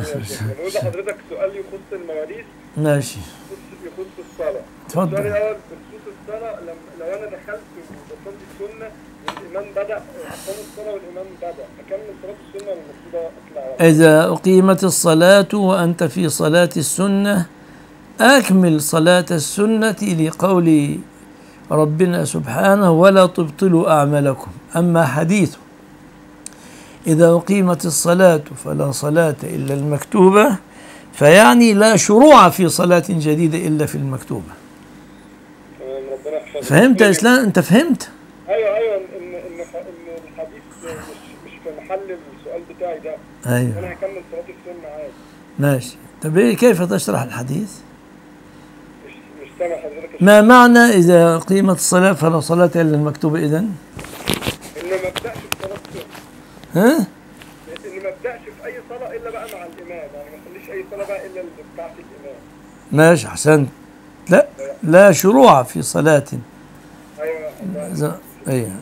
بقول لحضرتك سؤال يخص المواريث ماشي يخص يخص الصلاة اتفضل. السؤال الأول بخصوص الصلاة لم لو أنا دخلت وصلت السنة والإمام بدأ أقام الصلاة والإمام بدأ أكمل صلاة السنة ولا المفروض أطلع إذا أقيمت الصلاة وأنت في صلاة السنة أكمل صلاة السنة لقول ربنا سبحانه ولا تبطلوا أعمالكم أما حديث إذا أقيمت الصلاة فلا صلاة إلا المكتوبة فيعني لا شروع في صلاة جديدة إلا في المكتوبة تمام ربنا يحفظك فهمت يا إسلام أنت فهمت أيوه أيوه إن إن إن الحديث مش مش في محل السؤال بتاعي ده أيوه أنا هكمل صلاة السنة عادي ماشي طب إيه كيف تشرح الحديث مش مش سامع حضرتك ما معنى إذا أقيمت الصلاة فلا صلاة إلا المكتوبة إذن إن ما أبدأش في صلاة السنة ها إن ما أبدأش في أي صلاة إلا بقى مع الإمام يعني ما أخليش أي صلاة بقى إلا اللي بتاعت الإمام ماشي أحسنت لا لا شروع في صلاة أيوه الله إذا- أيوه